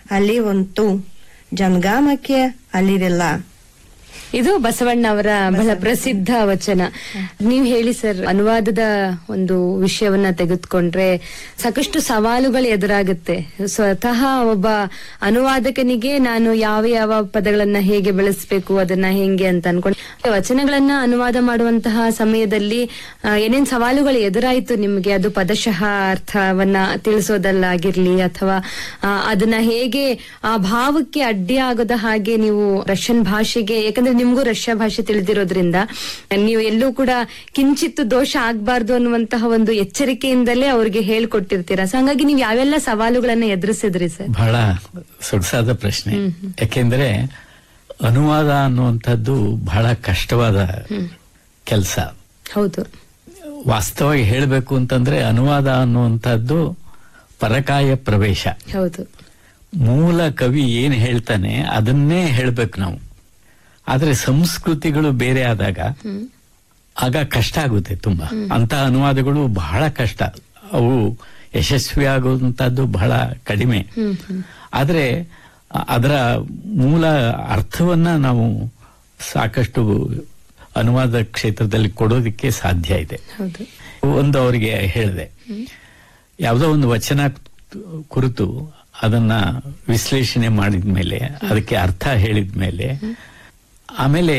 ಅಲಿವಂತು ಜಂಗಾಮಕ್ಕೆ ಅಲಿರಿಲ್ಲ ಇದು ಬಸವಣ್ಣ ಅವರ ಬಹಳ ಪ್ರಸಿದ್ಧ ವಚನ ನೀವು ಹೇಳಿ ಸರ್ ಅನುವಾದದ ಒಂದು ವಿಷಯವನ್ನ ತೆಗೆದುಕೊಂಡ್ರೆ ಸಾಕಷ್ಟು ಸವಾಲುಗಳು ಎದುರಾಗುತ್ತೆ ಸ್ವತಃ ಒಬ್ಬ ಅನುವಾದಕನಿಗೆ ನಾನು ಯಾವ ಯಾವ ಪದಗಳನ್ನ ಹೇಗೆ ಬಳಸಬೇಕು ಅದನ್ನ ಹೆಂಗೆ ಅಂತ ಅನ್ಕೊಂಡು ವಚನಗಳನ್ನ ಅನುವಾದ ಮಾಡುವಂತಹ ಸಮಯದಲ್ಲಿ ಆ, ಏನೇನ್ ಸವಾಲುಗಳು ಎದುರಾಯ್ತು ನಿಮ್ಗೆ ಅದು ಪದಶಃ ಅರ್ಥವನ್ನ ತಿಳಿಸೋದಲ್ಲಾಗಿರ್ಲಿ ಅಥವಾ ಆ, ಅದನ್ನ ಹೇಗೆ ಆ ಭಾವಕ್ಕೆ ಅಡ್ಡಿ ಆಗದ ಹಾಗೆ ನೀವು ರಷ್ಯನ್ ಭಾಷೆಗೆ ಯಾಕಂದ್ರೆ ನಿಮ್ಗೂ ರಷ್ಯಾ ಭಾಷೆ ತಿಳಿದಿರೋದ್ರಿಂದ ನೀವು ಎಲ್ಲೂ ಕೂಡ ಕಿಂಚಿತ್ತು ದೋಷ ಆಗ್ಬಾರ್ದು ಅನ್ನುವಂತಹ ಒಂದು ಎಚ್ಚರಿಕೆಯಿಂದಲೇ ಅವ್ರಿಗೆ ಹೇಳ್ಕೊಟ್ಟಿರ್ತೀರಾ ಸೊ ಹಂಗಾಗಿ ನೀವು ಯಾವೆಲ್ಲ ಸವಾಲುಗಳನ್ನ ಎದುರಿಸಿದ್ರಿ ಸರ್ ಬಹಳ ಸೊಗಸಾದ ಪ್ರಶ್ನೆ ಯಾಕೆಂದ್ರೆ ಅನುವಾದ ಅನ್ನುವಂಥದ್ದು ಬಹಳ ಕಷ್ಟವಾದ ಕೆಲಸ ಹೌದು ವಾಸ್ತವವಾಗಿ ಹೇಳಬೇಕು ಅಂತಂದ್ರೆ ಅನುವಾದ ಅನ್ನುವಂಥದ್ದು ಪರಕಾಯ ಪ್ರವೇಶ ಹೌದು ಮೂಲ ಕವಿ ಏನ್ ಹೇಳ್ತಾನೆ ಅದನ್ನೇ ಹೇಳ್ಬೇಕು ನಾವು ಆದ್ರೆ ಸಂಸ್ಕೃತಿಗಳು ಬೇರೆ ಆದಾಗ ಆಗ ಕಷ್ಟ ಆಗುತ್ತೆ ತುಂಬಾ ಅಂತ ಅನುವಾದಗಳು ಬಹಳ ಕಷ್ಟ ಅವು ಯಶಸ್ವಿ ಆಗುವಂತದ್ದು ಬಹಳ ಕಡಿಮೆ ಆದ್ರೆ ಅ- ಅದರ ಮೂಲ ಅರ್ಥವನ್ನ ನಾವು ಸಾಕಷ್ಟು ಅನುವಾದ ಕ್ಷೇತ್ರದಲ್ಲಿ ಕೊಡೋದಕ್ಕೆ ಸಾಧ್ಯ ಇದೆ ಹೌದು ಒಂದು ಅವರಿಗೆ ಹೇಳಿದೆ ಯಾವುದೋ ಒಂದು ವಚನ ಕುರಿತು ಅದನ್ನ ವಿಶ್ಲೇಷಣೆ ಮಾಡಿದ್ಮೇಲೆ ಅದಕ್ಕೆ ಅರ್ಥ ಹೇಳಿದ್ಮೇಲೆ ಆಮೇಲೆ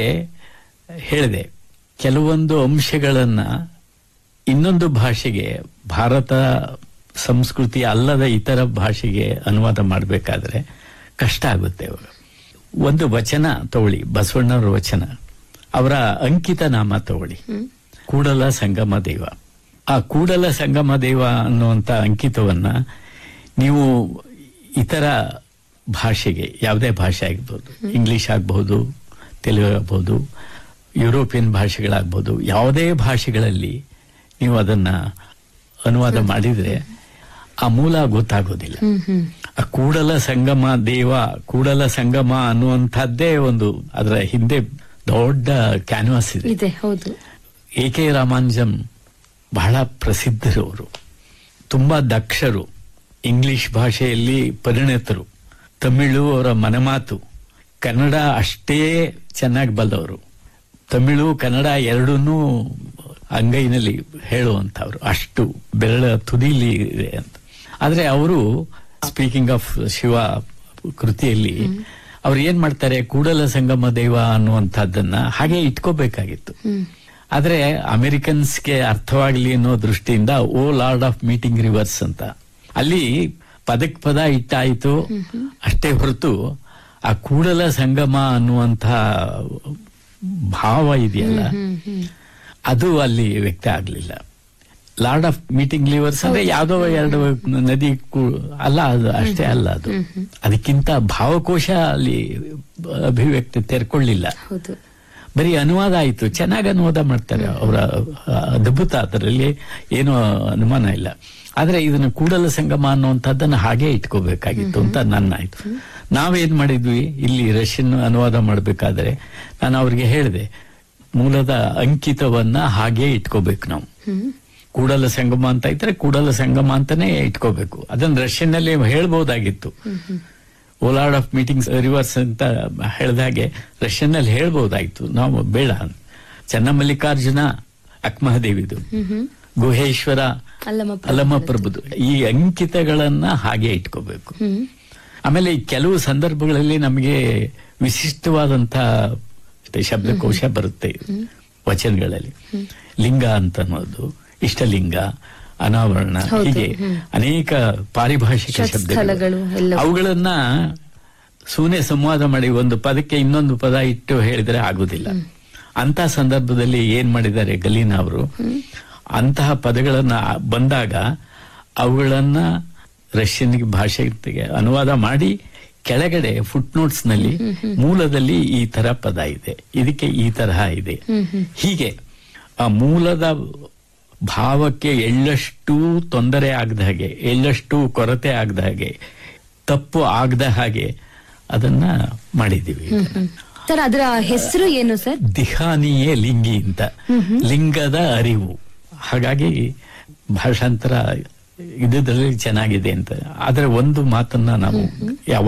ಹೇಳಿದೆ ಕೆಲವೊಂದು ಅಂಶಗಳನ್ನ ಇನ್ನೊಂದು ಭಾಷೆಗೆ ಭಾರತ ಸಂಸ್ಕೃತಿ ಅಲ್ಲದ ಇತರ ಭಾಷೆಗೆ ಅನುವಾದ ಮಾಡಬೇಕಾದ್ರೆ ಕಷ್ಟ ಆಗುತ್ತೆ ಅವಾಗ. ಒಂದು ವಚನ ತಗೊಳ್ಳಿ ಬಸವಣ್ಣವರ ವಚನ ಅವರ ಅಂಕಿತ ನಾಮ ತಗೊಳ್ಳಿ ಕೂಡಲ ಸಂಗಮ ದೇವ ಆ ಕೂಡಲ ಸಂಗಮ ದೇವ ಅನ್ನುವಂತ ಅಂಕಿತವನ್ನ ನೀವು ಇತರ ಭಾಷೆಗೆ ಯಾವುದೇ ಭಾಷೆ ಆಗ್ಬೋದು ಇಂಗ್ಲಿಷ್ ಆಗಬಹುದು ತೆಲುಗು ಆಗ್ಬಹುದು ಯುರೋಪಿಯನ್ ಭಾಷೆಗಳಾಗ್ಬೋದು ಯಾವುದೇ ಭಾಷೆಗಳಲ್ಲಿ ನೀವು ಅದನ್ನ ಅನುವಾದ ಮಾಡಿದ್ರೆ ಆ ಮೂಲ ಗೊತ್ತಾಗೋದಿಲ್ಲ ಹ್ಮ್ ಹ್ಮ್ ಆ ಕೂಡಲ ಸಂಗಮ ದೇವ ಕೂಡಲ ಸಂಗಮ ಅನ್ನುವಂಥದ್ದೇ ಒಂದು ಅದರ ಹಿಂದೆ ದೊಡ್ಡ ಕ್ಯಾನ್ವಾಸ್ ಇದೆ ಇದೆ ಹೌದು ಎ ಕೆ ರಾಮಾನುಜಂ ಬಹಳ ಪ್ರಸಿದ್ಧರು ಅವರು ತುಂಬಾ ದಕ್ಷರು ಇಂಗ್ಲಿಷ್ ಭಾಷೆಯಲ್ಲಿ ಪರಿಣಿತರು ತಮಿಳು ಅವರ ಮನಮಾತು ಕನ್ನಡ ಅಷ್ಟೇ ಚೆನ್ನಾಗಿ ಬಲ್ಲವರು ತಮಿಳು ಕನ್ನಡ ಎರಡನ್ನೂ ಅಂಗೈನಲ್ಲಿ ಹೇಳುವಂತವ್ರು ಅಷ್ಟು ಬೆರಳ ತುದಿಲಿ ಇದೆ ಅಂತ ಆದ್ರೆ ಅವರು ಸ್ಪೀಕಿಂಗ್ ಆಫ್ ಶಿವ ಕೃತಿಯಲ್ಲಿ ಅವ್ರು ಏನ್ ಮಾಡ್ತಾರೆ ಕೂಡಲ ಸಂಗಮ ದೇವ ಅನ್ನುವಂಥದ್ದನ್ನ ಹಾಗೆ ಇಟ್ಕೋಬೇಕಾಗಿತ್ತು ಆದ್ರೆ ಅಮೆರಿಕನ್ಸ್ಗೆ ಅರ್ಥವಾಗ್ಲಿ ಅನ್ನೋ ದೃಷ್ಟಿಯಿಂದ O lord of meeting rivers ಅಂತ ಅಲ್ಲಿ ಪದಕ್ ಪದ ಇಟ್ಟಾಯ್ತು ಅಷ್ಟೇ ಹೊರತು ಆ ಕೂಡಲ ಸಂಗಮ ಅನ್ನುವಂಥ ಭಾವ ಇದೆಯಲ್ಲ ಅದು ಅಲ್ಲಿ ವ್ಯಕ್ತ ಆಗ್ಲಿಲ್ಲ ಲಾರ್ಡ್ ಆಫ್ ಮೀಟಿಂಗ್ ಲಿವರ್ಸ್ ಅಂದ್ರೆ ಯಾವ್ದೋ ಎರಡು ನದಿ ಕೂ- ಅಲ್ಲ ಅದು ಅಷ್ಟೇ ಅಲ್ಲ ಅದು ಅದಕ್ಕಿಂತ ಭಾವಕೋಶ ಅಲ್ಲಿ ಅಭಿವ್ಯಕ್ತಿ ತೆರ್ಕೊಳ್ಳಿಲ್ಲ ಹೌದು ಬರೀ ಅನುವಾದ ಆಯ್ತು ಚೆನ್ನಾಗಿ ಅನುವಾದ ಮಾಡ್ತಾರೆ ಅವರ ಅದ್ಭುತ ಅದರಲ್ಲಿ ಏನೂ ಅನುಮಾನ ಇಲ್ಲ ಆದ್ರೆ ಇದನ್ನ ಕೂಡಲ ಸಂಗಮ ಅನ್ನುವಂಥದ್ದನ್ನ ಹಾಗೆ ಇಟ್ಕೋಬೇಕಾಗಿತ್ತು ಅಂತ ನನ್ನ ಆಯ್ತು ನಾವೇನ್ ಮಾಡಿದ್ವಿ ಇಲ್ಲಿ ರಷ್ಯನ್ ಅನುವಾದ ಮಾಡಬೇಕಾದ್ರೆ ನಾನು ಅವ್ರಿಗೆ ಹೇಳಿದೆ ಮೂಲದ ಅಂಕಿತವನ್ನ ಹಾಗೆ ಇಟ್ಕೋಬೇಕು ನಾವು ಕೂಡಲ ಸಂಗಮ ಅಂತ ಇದ್ರೆ ಕೂಡಲ ಸಂಗಮ ಅಂತಾನೆ ಇಟ್ಕೋಬೇಕು ಅದನ್ನ ರಷ್ಯನ್ ನಲ್ಲಿ ಹೇಳ್ಬಹುದಾಗಿತ್ತು ಓಲಾರ್ಡ್ ಆಫ್ ಮೀಟಿಂಗ್ಸ್ ರಿವರ್ಸ್ ಅಂತ ಹೇಳಿದ ಹಾಗೆ ರಷ್ಯನ್ ನಲ್ಲಿ ಹೇಳ್ಬಹುದಾಯ್ತು ನಾವು ಬೇಡ ಚನ್ನಮಲ್ಲಿಕಾರ್ಜುನ ಅಕ್ಮಹದೇವಿದು ಗುಹೇಶ್ವರ ಅಲ್ಲಮ ಅಲ್ಲಮ ಪ್ರಭುದು ಈ ಅಂಕಿತಗಳನ್ನ ಹಾಗೆ ಇಟ್ಕೋಬೇಕು ಹ್ಮ್ ಆಮೇಲೆ ಈ ಕೆಲವು ಸಂದರ್ಭಗಳಲ್ಲಿ ನಮಗೆ ವಿಶಿಷ್ಟವಾದಂತ ಶಬ್ದಕೋಶ ಬರುತ್ತೆ ವಚನಗಳಲ್ಲಿ ಲಿಂಗ ಅಂತ ಅನ್ನೋದು ಇಷ್ಟಲಿಂಗ ಅನಾವರಣ ಹೌದು, ಹೀಗೆ ಹ್ಮ್. ಅನೇಕ ಪಾರಿಭಾಷಿಕ ಸ್ಥಳಗಳು ಶಬ್ದಗಳು ಎಲ್ಲವೂ. ಅವುಗಳನ್ನ ಸುನೆ ಸಂವಾದ ಮಾಡಿ ಒಂದು ಪದಕ್ಕೆ ಇನ್ನೊಂದು ಪದ ಇಟ್ಟು ಹೇಳಿದ್ರೆ ಆಗುದಿಲ್ಲ ಅಂತ ಸಂದರ್ಭದಲ್ಲಿ ಏನ್ ಮಾಡಿದ್ದಾರೆ ಗಲೀನಾ ಅವರು ಅಂತಹ ಪದಗಳನ್ನ ಬಂದಾಗ ಅವುಗಳನ್ನ ರಷ್ಯನ್ ಭಾಷೆಗೆ ಅನುವಾದ ಮಾಡಿ ಕೆಳಗಡೆ ಫುಟ್ ನೋಟ್ಸ್ ನಲ್ಲಿ ಮೂಲದಲ್ಲಿ ಈ ತರ ಪದ ಇದೆ ಇದಕ್ಕೆ ಈ ತರಹ ಇದೆ ಹೀಗೆ ಆ ಮೂಲದ ಭಾವಕ್ಕೆ ಎಳ್ಳಷ್ಟು ತೊಂದರೆ ಆಗದ ಹಾಗೆ ಎಳ್ಳಷ್ಟು ಕೊರತೆ ಆಗದ ಹಾಗೆ ತಪ್ಪು ಆಗದ ಹಾಗೆ ಅದನ್ನ ಮಾಡಿದೀವಿ ಸರ್ ಅದರ ಹೆಸರು ಏನು ಸರ್ ದಿಹಾನಿಯೇ ಲಿಂಗಿ ಅಂತ ಲಿಂಗದ ಅರಿವು ಹಾಗಾಗಿ ಭಾಷಾಂತರ ಇದ್ರಲ್ಲಿ ಚೆನ್ನಾಗಿದೆ ಅಂತ ಆದ್ರೆ ಒಂದು ಮಾತನ್ನ ನಾವು ಯಾವ